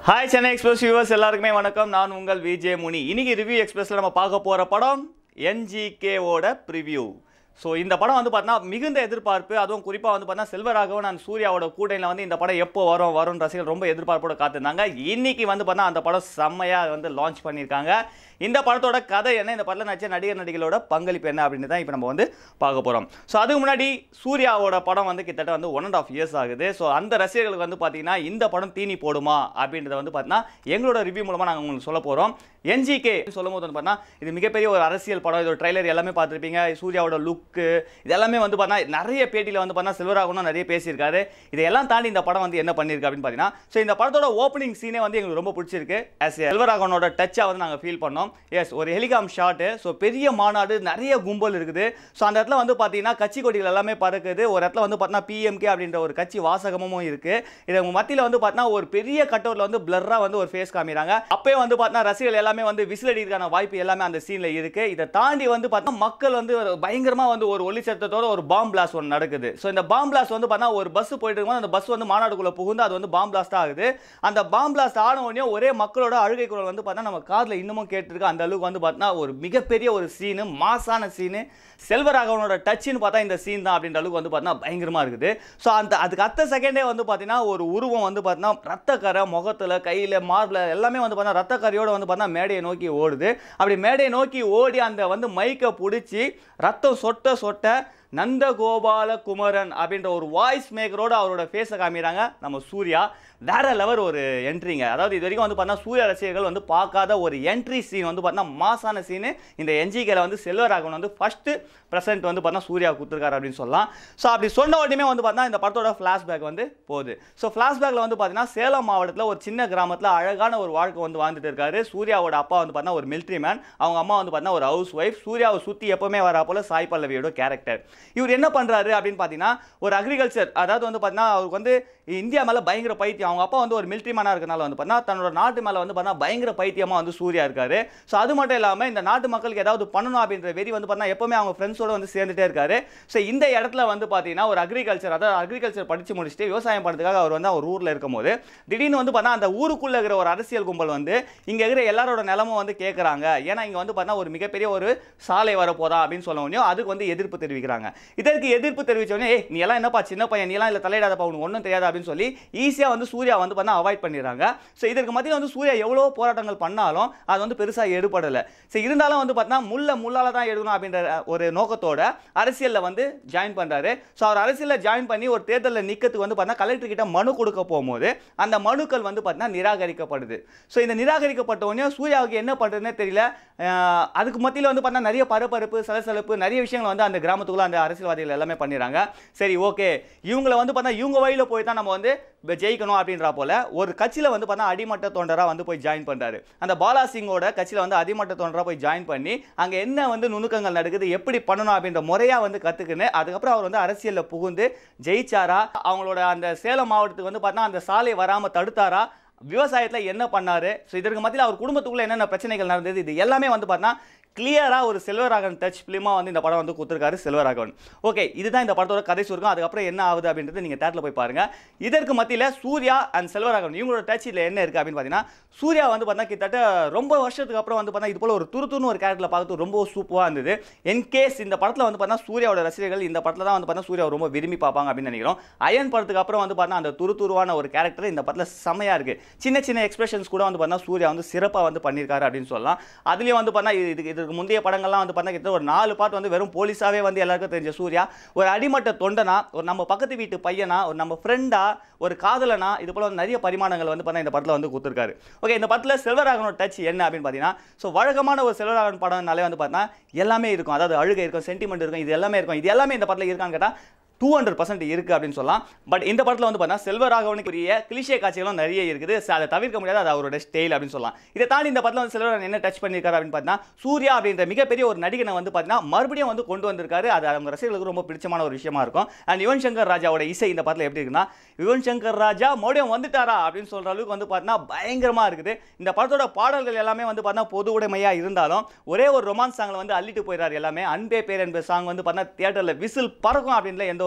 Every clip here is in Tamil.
ஹாய் சென்னை எக்ஸ்பிரஸ் வியூவர்ஸ் எல்லாருக்குமே வணக்கம் நான் உங்கள் விஜே முனி இன்னைக்கு ரிவ்யூ எக்ஸ்பிரஸில் நம்ம பார்க்க போகிற படம் என்ஜிகேவோட ப்ரிவ்யூ ஸோ இந்த படம் வந்து பார்த்தீங்கன்னா மிகுந்த எதிர்பார்ப்பு அதுவும் குறிப்பாக வந்து பார்த்தீங்கன்னா செல்வராகவன் அண்ட் சூர்யாவோட கூட்டணியில் வந்து இந்த படம் எப்போ வரும் வரும் ரசிகர்கள் ரொம்ப எதிர்பார்ப்போட காத்திருந்தாங்க இன்னைக்கு வந்து பார்த்தா அந்த படம் செம்மையாக வந்து லான்ச் பண்ணியிருக்காங்க இந்த படத்தோட கதை என்ன இந்த படத்தில் நடிச்ச நடிகர் நடிகளோட பங்களிப்பு என்ன அப்படின்னு தான் இப்போ நம்ம வந்து பார்க்க போகிறோம் ஸோ அதுக்கு முன்னாடி சூர்யாவோட படம் வந்து கிட்டத்தட்ட வந்து ஒன் அண்ட் ஆஃப் இயர்ஸ் ஆகுது ஸோ அந்த ரசிகர்களுக்கு வந்து பார்த்தீங்கன்னா இந்த படம் தீனி போடுமா அப்படின்றத வந்து பார்த்தீங்கன்னா எங்களோட ரிவ்யூ மூலமாக நாங்கள் உங்களுக்கு சொல்ல போகிறோம் என்ஜிகே சொல்லும் போது வந்து பார்த்தீங்கன்னா இது மிகப்பெரிய ஒரு அரசியல் படம் இதோட ட்ரைலர் எல்லாமே பார்த்துருப்பீங்க சூர்யாவோட லுக்கு இது எல்லாமே வந்து பார்த்தீங்கன்னா நிறைய பேட்டியில் வந்து பார்த்தீங்கன்னா செல்வராகவனும் நிறைய பேசியிருக்காரு இதையெல்லாம் தாண்டி இந்த படம் வந்து என்ன பண்ணியிருக்கு அப்படின்னு பார்த்தீங்கன்னா ஸோ இந்த படத்தோட ஓப்பனிங் சீனே வந்து எங்களுக்கு ரொம்ப பிடிச்சிருக்கு ஆஸ் செல்வராகவனோட டச்சாக வந்து நாங்கள் ஃபீல் பண்ணோம் எஸ் ஒரு ஹெலிகாம் ஷாட்டு ஸோ பெரிய மாநாடு நிறைய கும்பல் இருக்குது ஸோ அந்த இடத்துல வந்து பார்த்தீங்கன்னா கட்சி கொடிகள் எல்லாமே பறக்குது ஒரு இடத்துல வந்து பார்த்தீங்கன்னா பிஎம்கே அப்படின்ற ஒரு கட்சி வாசகமும் இருக்குது இது மத்தியில் வந்து பார்த்தீங்கன்னா ஒரு பெரிய கட்டோரில் வந்து பிளர்ராக வந்து ஒரு ஃபேஸ் காமிறாங்க அப்பயே வந்து பார்த்தீங்கன்னா ரசிகர்கள் எல்லாமே வந்து விசில் அடிக்கிறதுக்கான வாய்ப்பு எல்லாமே அந்த சீனில் இருக்குது இதை தாண்டி வந்து பார்த்தீங்கன்னா மக்கள் வந்து ஒரு பயங்கரமாக வந்து ஒரு ஒளி சத்தத்தோட ஒரு பாம் பிளாஸ்ட் ஒன்று நடக்குது ஸோ இந்த பாம் பிளாஸ்ட் வந்து பார்த்தீங்கன்னா ஒரு பஸ் போயிட்டு இருக்கும்போது அந்த பஸ் வந்து மாநாடுக்குள்ளே புகுந்து அது வந்து பாம் பிளாஸ்ட் ஆகுது அந்த பாம் பிளாஸ்ட் ஆன உடனே ஒரே மக்களோட அழுகை குரல் வந்து பார்த்தா நம்ம காதில் இன்னமும் கேட்டிருக்கு அந்த அளவுக்கு வந்து பார்த்தீங்கன்னா ஒரு மிகப்பெரிய ஒரு சீனு மாசான சீனு செல்வராகவனோட டச்சுன்னு பார்த்தா இந்த சீன் தான் அப்படின்ற அளவுக்கு வந்து பார்த்தீங்கன்னா பயங்கரமாக இருக்குது ஸோ அந்த அதுக்கு அத்த செகண்டே வந்து பார்த்தீங்கன்னா ஒரு உருவம் வந்து பார்த்தீங்கன்னா ரத்தக்கரை முகத்தில் கையில் மார்பில் எல்லாமே வந்து பார்த்தீங்கன்னா ரத்தக்கரையோடு வந்து பார்த்தீங்கன்னா மேடையை நோக்கி ஓடுது அப்படி மேடையை நோக்கி ஓடி அந்த வந்து மைக்கை பிடிச்சி ரத்தம் சொட்ட சொட்ட நந்தகோபால குமரன் அப்படின்ற ஒரு வாய்ஸ் மேக்கரோட அவரோட ஃபேஸை காமிக்கிறாங்க நம்ம சூர்யா வேற லெவல் ஒரு என்ட்ரிங்க அதாவது இது வரைக்கும் வந்து பார்த்தா சூர்யா ரசிகர்கள் வந்து பார்க்காத ஒரு என்ட்ரி சீன் வந்து பார்த்தீங்கன்னா மாசான சீனு இந்த என்ஜிகேல வந்து செல்வராகவன் வந்து ஃபஸ்ட்டு ப்ரெசென்ட் வந்து பார்த்தா சூர்யா கொடுத்துருக்காரு அப்படின்னு சொல்லலாம் ஸோ அப்படி சொன்ன உடனே வந்து பார்த்தா இந்த படத்தோட ஃப்ளாஷ்பேக் வந்து போகுது ஸோ ஃப்ளாஷ்பேக்கில் வந்து பார்த்தீங்கன்னா சேலம் மாவட்டத்தில் ஒரு சின்ன கிராமத்தில் அழகான ஒரு வாழ்க்கை வந்து வாழ்ந்துட்டு இருக்காரு சூர்யாவோட அப்பா வந்து பார்த்தா ஒரு மிலிட்ரி மேன் அவங்க அம்மா வந்து பார்த்தா ஒரு ஹவுஸ் ஒய்ஃப் சூர்யாவை சுற்றி எப்பவுமே வரா போல சாய் பல்லவியோட கேரக்டர் இவர் என்ன பண்ணுறாரு அப்படின்னு பார்த்தீங்கன்னா ஒரு அக்ரிகல்ச்சர் அதாவது வந்து பார்த்தீங்கன்னா அவருக்கு வந்து இந்தியா மேலே பயங்கர பைத்தியம் அவங்க அப்பா வந்து ஒரு மிலிட்ரி மேனாக இருக்கனால வந்து பார்த்தீங்கன்னா தன்னோட நாட்டு மேலே வந்து பார்த்தீங்கன்னா பயங்கர பைத்தியமாக வந்து சூர்யா இருக்காரு ஸோ அது மட்டும் இல்லாமல் இந்த நாட்டு மக்களுக்கு ஏதாவது பண்ணணும் அப்படின்ற வெறி வந்து பார்த்தீங்கன்னா எப்பவுமே அவங்க ஃப்ரெண்ட்ஸோட வந்து சேர்ந்துட்டே இருக்காரு ஸோ இந்த இடத்துல வந்து பார்த்தீங்கன்னா ஒரு அக்ரிகல்ச்சர் அதாவது அக்ரிகல்ச்சர் படித்து முடிச்சுட்டு விவசாயம் பண்ணுறதுக்காக அவர் வந்து அவர் ஊரில் இருக்கும்போது திடீர்னு வந்து பார்த்தா அந்த ஊருக்குள்ளே இருக்கிற ஒரு அரசியல் கும்பல் வந்து இங்கே இருக்கிற எல்லாரோட நிலமும் வந்து கேட்குறாங்க ஏன்னா இங்கே வந்து பார்த்தா ஒரு மிகப்பெரிய ஒரு சாலை வரப்போதா அப்படின்னு சொல்ல உடனே அதுக்கு வந்து எதிர்ப்பு தெரிவிக்கிறாங்க இதற்கு எதிர்ப்பு தெரிவிச்ச உடனே ஏய் நீ எல்லாம் என்னப்பா சின்ன பையன் நீ எல்லாம் இல்லை தலையிடாதப்பா உனக்கு ஒன்றும் தெரியாது அப்படின்னு சொல்லி ஈஸியாக வந்து சூர்யா வந்து பார்த்தா அவாய்ட் பண்ணிடுறாங்க ஸோ இதற்கு மத்தியில் வந்து சூர்யா எவ்வளோ போராட்டங்கள் பண்ணாலும் அது வந்து பெருசாக எடுபடலை ஸோ இருந்தாலும் வந்து பார்த்தீங்கன்னா முள்ள முள்ளால தான் எடுக்கணும் அப்படின்ற ஒரு நோக்கத்தோட அரசியலில் வந்து ஜாயின் பண்ணுறாரு ஸோ அவர் அரசியலில் ஜாயின் பண்ணி ஒரு தேர்தலில் நிற்கிறதுக்கு வந்து பார்த்தீங்கன்னா கலெக்டர் கிட்ட மனு கொடுக்க போகும்போது அந்த மனுக்கள் வந்து பார்த்தீங்கன்னா நிராகரிக்கப்படுது ஸோ இந்த நிராகரிக்கப்பட்ட உடனே சூர்யாவுக்கு என்ன பண்ணுறதுனே தெரியல அஹ் அதுக்கு மத்தியில் வந்து பார்த்தா நிறைய பரபரப்பு சலசலப்பு நிறைய விஷயங்கள் வந்து அந்த கிராமத்துக்குள்ள அந்த அரசியல்வாதிகள் எல்லாமே பண்ணிடுறாங்க சரி ஓகே இவங்களை வந்து பார்த்தா இவங்க வழியில் போய் தான் நம்ம வந்து இப்ப ஜெயிக்கணும் அப்படின்றா போல ஒரு கட்சியில் வந்து பார்த்தா அடிமட்ட தொண்டராக வந்து போய் ஜாயின் பண்ணுறாரு அந்த பாலா சிங்கோட கட்சியில் வந்து அடிமட்ட தொண்டராக போய் ஜாயின் பண்ணி அங்கே என்ன வந்து நுணுக்கங்கள் நடக்குது எப்படி பண்ணணும் அப்படின்ற முறையாக வந்து கற்றுக்குன்னு அதுக்கப்புறம் அவர் வந்து அரசியலில் புகுந்து ஜெயிச்சாரா அவங்களோட அந்த சேலம் மாவட்டத்துக்கு வந்து பார்த்தா அந்த சாலை வராமல் தடுத்தாரா விவசாயத்தில் என்ன பண்ணாரு ஸோ இதற்கு மத்தியில் அவர் குடும்பத்துக்குள்ள என்னென்ன பிரச்சனைகள் நடந்தது இது எல்லாமே வந்து பார்த்தா கிளியராக ஒரு செல்வராகவன் டச் ஃபிலிமாக வந்து இந்த படம் வந்து கொடுத்துருக்காரு செல்வராகவன் ஓகே இதுதான் இந்த படத்தோட கதை சுருக்கம் அதுக்கப்புறம் என்ன ஆகுது அப்படின்றது நீங்கள் தேட்டரில் போய் பாருங்கள் இதற்கு மத்தியில் சூர்யா அண்ட் செல்வராகவன் இவங்களோட டச் இதில் என்ன இருக்குது அப்படின்னு பார்த்தீங்கன்னா சூர்யா வந்து பார்த்தா கிட்டத்தட்ட ரொம்ப வருஷத்துக்கு அப்புறம் வந்து பார்த்தா இது போல் ஒரு துருத்துன்னு ஒரு கேரக்டரில் பார்த்து ரொம்ப சூப்பராக இருந்தது இன்கேஸ் இந்த படத்தில் வந்து பார்த்தா சூர்யாவோட ரசிகர்கள் இந்த படத்தில் தான் வந்து பார்த்தா சூர்யா ரொம்ப விரும்பி பார்ப்பாங்க அப்படின்னு நினைக்கிறோம் அயன் படத்துக்கு அப்புறம் வந்து பார்த்தா அந்த துருதுருவான ஒரு கேரக்டர் இந்த படத்தில் செமையாக இருக்குது சின்ன சின்ன எக்ஸ்பிரஷன்ஸ் கூட வந்து பார்த்தா சூர்யா வந்து சிறப்பாக வந்து பண்ணியிருக்காரு அப்படின்னு சொல்லலாம் அதுலேயும் வந்து பார்த்தா இதுக்கு இதுக்கு முந்தைய படங்கள்லாம் வந்து பார்த்தா கிட்ட ஒரு நாலு பாட்டு வந்து வெறும் போலீஸாவே வந்து எல்லாருக்கும் தெரிஞ்ச சூர்யா ஒரு அடிமட்ட தொண்டனா ஒரு நம்ம பக்கத்து வீட்டு பையனா ஒரு நம்ம ஃப்ரெண்டா ஒரு காதலனா இது போல வந்து நிறைய பரிமாணங்கள் வந்து பார்த்தா இந்த படத்தில் வந்து கொடுத்துருக்காரு ஓகே இந்த படத்தில் செல்வராகவனோட டச் என்ன அப்படின்னு பார்த்தீங்கன்னா ஸோ வழக்கமான ஒரு செல்வராகவன் படம்னாலே வந்து பார்த்தா எல்லாமே இருக்கும் அதாவது அழுகை இருக்கும் சென்டிமெண்ட் இருக்கும் இது எல்லாமே இருக்கும் இது எல்லாமே இந்த படத்தில் இருக்கான்னு கேட்டால் டூ ஹண்ட்ரட் பர்சன்ட் இருக்குது அப்படின்னு சொல்லலாம் பட் இந்த படத்தில் வந்து பார்த்தா செல்வராகவனுக்குரிய கிளிஷே காட்சிகளும் நிறைய இருக்குது So, அதை தவிர்க்க முடியாது அது அவரோட ஸ்டைல் அப்படின்னு சொல்லலாம் இதை தாண்டி இந்த படத்தில் வந்து செல்வராகவன் என்ன டச் பண்ணியிருக்காரு அப்படின்னு பார்த்தீங்கன்னா சூர்யா அப்படின்ற மிகப்பெரிய ஒரு நடிகனை வந்து பார்த்தீங்கன்னா மறுபடியும் வந்து கொண்டு வந்திருக்காரு அது அவங்க ரசிகர்களுக்கு ரொம்ப பிடிச்சமான ஒரு விஷயமா இருக்கும் அண்ட் யுவன் சங்கர் ராஜாவோட இசை இந்த படத்தில் எப்படி இருக்குன்னா யுவன் சங்கர் ராஜா மறுபடியும் வந்துட்டாரா அப்படின்னு சொல்கிற அளவுக்கு வந்து பார்த்தீங்கன்னா பயங்கரமாக இருக்குது இந்த படத்தோட பாடல்கள் எல்லாமே வந்து பார்த்தீங்கன்னா பொது உடைமையாக இருந்தாலும் ஒரே ஒரு ரொமான்ஸ் சாங்கில் வந்து அள்ளிட்டு போயிடாரு எல்லாமே அன்பே பேர் என்பது சாங் வந்து பார்த்தீங்கன்னா தியேட்டரில் விசில் பறக்கும் அப்படின்ற எந்த ஒரு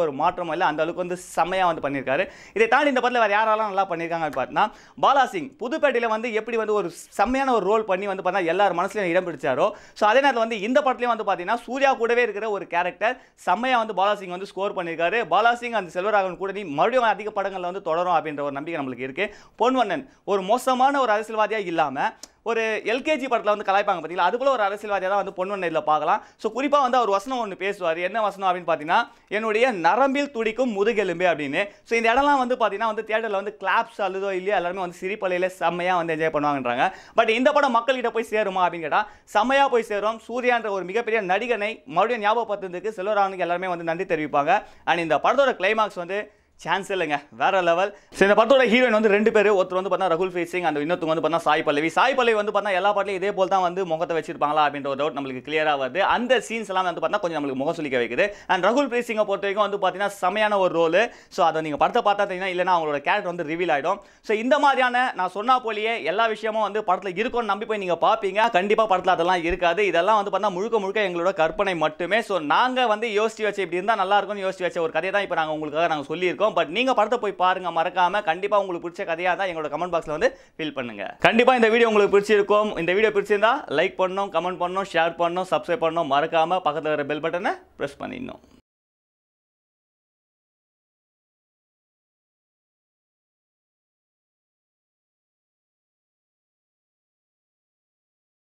ஒரு மாற்றம் இல்லை அந்த அளவுக்கு வந்து செம்மையாக வந்து பண்ணியிருக்காரு இதை தாண்டி இந்த படத்தில் வேறு யாரெல்லாம் நல்லா பண்ணியிருக்காங்க பார்த்தீங்கன்னா பாலா சிங் புதுப்பேட்டையில் வந்து எப்படி வந்து ஒரு செம்மையான ஒரு ரோல் பண்ணி வந்து பார்த்தா எல்லார் மனசுலையும் இடம் பிடிச்சாரோ ஸோ அதே நேரத்தில் வந்து இந்த படத்துலையும் வந்து பார்த்தீங்கன்னா சூர்யா கூடவே இருக்கிற ஒரு கேரக்டர் செம்மையாக வந்து பாலா சிங் வந்து ஸ்கோர் பண்ணியிருக்காரு பாலா சிங் அந்த செல்வராகவன் கூட நீ மறுபடியும் அதிக படங்களில் வந்து தொடரும் அப்படின்ற ஒரு நம்பிக்கை நம்மளுக்கு இருக்கு பொன்வண்ணன் ஒரு மோசமான ஒரு அரசியல்வாதியாக இல்லாமல் ஒரு எல்கேஜி படத்தில் வந்து கலாய்ப்பாங்க பார்த்தீங்களா அது போல ஒரு அரசியல்வாதியாக தான் வந்து பொன்வண்ணன் இதில் பார்க்கலாம் ஸோ குறிப்பாக வந்து அவர் வசனம் ஒன்று பேசுவார் என்ன வசனம் அப்படின்னு பார்த்தீங்கன்னா என்னுடைய நரம்பில் துடிக்கும் முதுகெலும்பு அப்படின்னு ஸோ இந்த இடம்லாம் வந்து பார்த்தீங்கன்னா வந்து தியேட்டரில் வந்து கிளாப்ஸ் அழுதோ இல்லையோ எல்லாருமே வந்து சிரிப்பலையில் செம்மையாக வந்து என்ஜாய் பண்ணுவாங்கன்றாங்க பட் இந்த படம் மக்கள்கிட்ட போய் சேருமா அப்படின்னு கேட்டால் செம்மையாக போய் சேரும் சூர்யான்ற ஒரு மிகப்பெரிய நடிகனை மறுபடியும் ஞாபகப்படுத்துறதுக்கு செல்வராகவனுக்கு எல்லாருமே வந்து நன்றி தெரிவிப்பாங்க அண்ட் இந்த படத்தோட கிளைமாக்ஸ் வந்து சான்ஸ் இல்லைங்க வேற லெவல் ஸோ இந்த படத்தோட ஹீரோயின் வந்து ரெண்டு பேர் ஒருத்தர் வந்து பார்த்தா ரகுல் பிரீத் சிங் அந்த இன்னொருத்தவங்க வந்து பார்த்தா சாய் பல்லவி சாய் பல்லவி வந்து பார்த்தா எல்லா பாட்டிலையும் இதே போல் தான் வந்து முகத்தை வச்சிருப்பாங்களா அப்படின்ற ஒரு டவுட் நம்மளுக்கு கிளியராக வருது அந்த சீன்ஸ் எல்லாம் வந்து பார்த்தா கொஞ்சம் நம்மளுக்கு முகம் சொல்லிக்க வைக்குது அண்ட் ரகுல் பிரீத் சிங்கை பொறுத்த வரைக்கும் வந்து பார்த்தீங்கன்னா செமையான ஒரு ரோல் ஸோ அதை நீங்கள் படத்தை பார்த்தா தெரியும் இல்லைன்னா அவங்களோட கேரக்டர் வந்து ரிவீல் ஆகிடும் ஸோ இந்த மாதிரியான நான் சொன்னா போலியே எல்லா விஷயமும் வந்து படத்தில் இருக்கும்னு நம்பி போய் நீங்கள் பார்ப்பீங்க கண்டிப்பாக படத்தில் அதெல்லாம் இருக்காது இதெல்லாம் வந்து பார்த்தா முழுக்க முழுக்க எங்களோட கற்பனை மட்டுமே ஸோ நாங்கள் வந்து யோசிச்சு வச்சு இப்படி இருந்தால் நல்லா இருக்கும்னு யோசிச்சு வச்ச ஒரு கதையை தான் இப்போ நாங்கள் உங்களுக்காக நாங்கள் சொல்லியிருக்கோம் பட் நீங்கள் படத்தை போய் பாருங்க மறக்காம கண்டிப்பாக உங்களுக்கு பிடிச்ச கதையாக தான் எங்களோட கமெண்ட் பாக்ஸில் வந்து ஃபீல் பண்ணுங்க கண்டிப்பாக இந்த வீடியோ உங்களுக்கு பிடிச்சிருக்கும் இந்த வீடியோ பிடிச்சிருந்தா லைக் பண்ணணும் கமெண்ட் பண்ணணும் ஷேர் பண்ணணும் சப்ஸ்கிரைப் பண்ணணும் மறக்காம பக்கத்தில் வர பெல் பட்டனை ப்ரெஸ் பண்ணிடணும்